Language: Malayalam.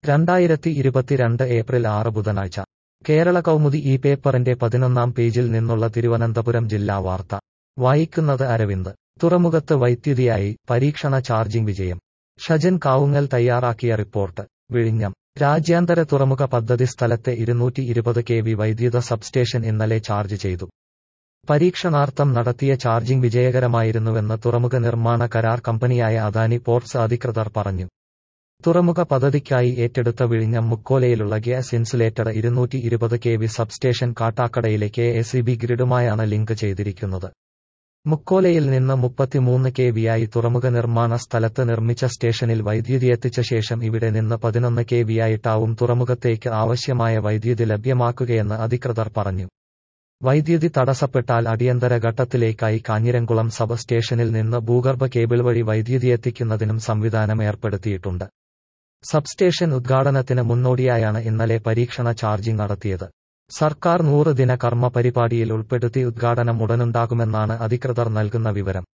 രണ്ടായിരത്തി ഇരുപത്തിരണ്ട് ഏപ്രിൽ ആറ് ബുധനാഴ്ച കേരള കൗമുദി ഈ പേപ്പറിന്റെ പതിനൊന്നാം പേജിൽ നിന്നുള്ള തിരുവനന്തപുരം ജില്ലാ വാർത്ത വായിക്കുന്നത് അരവിന്ദ് തുറമുഖത്ത് വൈദ്യുതിയായി പരീക്ഷണ ചാർജിംഗ് വിജയം ഷജൻ കാവുങ്ങൽ തയ്യാറാക്കിയ റിപ്പോർട്ട് വിഴിഞ്ഞം രാജ്യാന്തര തുറമുഖ പദ്ധതി സ്ഥലത്തെ ഇരുന്നൂറ്റി ഇരുപത് കെ വി വൈദ്യുത സബ്സ്റ്റേഷൻ ഇന്നലെ ചാർജ് ചെയ്തു പരീക്ഷണാർത്ഥം നടത്തിയ ചാർജിംഗ് വിജയകരമായിരുന്നുവെന്ന് തുറമുഖ നിർമ്മാണ കരാർ കമ്പനിയായ അദാനി പോർട്സ് അധികൃതർ പറഞ്ഞു തുറമുഖ പദ്ധതിക്കായി ഏറ്റെടുത്ത വിഴിഞ്ഞം മുക്കോലയിലുള്ള ഗ്യാസ് ഇൻസുലേറ്റഡ് ഇരുന്നൂറ്റി ഇരുപത് കെ വി സബ്സ്റ്റേഷൻ കാട്ടാക്കടയിലെ കെ എസ് ഇ ബി ഗ്രിഡുമായാണ് ലിങ്ക് ചെയ്തിരിക്കുന്നത് മുക്കോലയിൽ നിന്ന് മുപ്പത്തിമൂന്ന് കെ വിയായി തുറമുഖ നിർമ്മാണ സ്ഥലത്ത് നിർമ്മിച്ച സ്റ്റേഷനിൽ വൈദ്യുതി എത്തിച്ച ശേഷം ഇവിടെ നിന്ന് പതിനൊന്ന് കെ വിയായിട്ടാവും തുറമുഖത്തേക്ക് ആവശ്യമായ വൈദ്യുതി ലഭ്യമാക്കുകയെന്ന് അധികൃതർ പറഞ്ഞു വൈദ്യുതി തടസ്സപ്പെട്ടാൽ അടിയന്തര ഘട്ടത്തിലേക്കായി കാഞ്ഞിരംകുളം സബ് സ്റ്റേഷനിൽ നിന്ന് ഭൂഗർഭ കേബിൾ വഴി വൈദ്യുതി എത്തിക്കുന്നതിനും സംവിധാനം ഏർപ്പെടുത്തിയിട്ടുണ്ട് സബ്സ്റ്റേഷൻ ഉദ്ഘാടനത്തിന് മുന്നോടിയായാണ് ഇന്നലെ പരീക്ഷണ ചാർജിംഗ് നടത്തിയത് സർക്കാർ നൂറ് ദിന കർമ്മ പരിപാടിയിൽ ഉൾപ്പെടുത്തി ഉദ്ഘാടനം ഉടനുണ്ടാകുമെന്നാണ് അധികൃതർ നൽകുന്ന വിവരം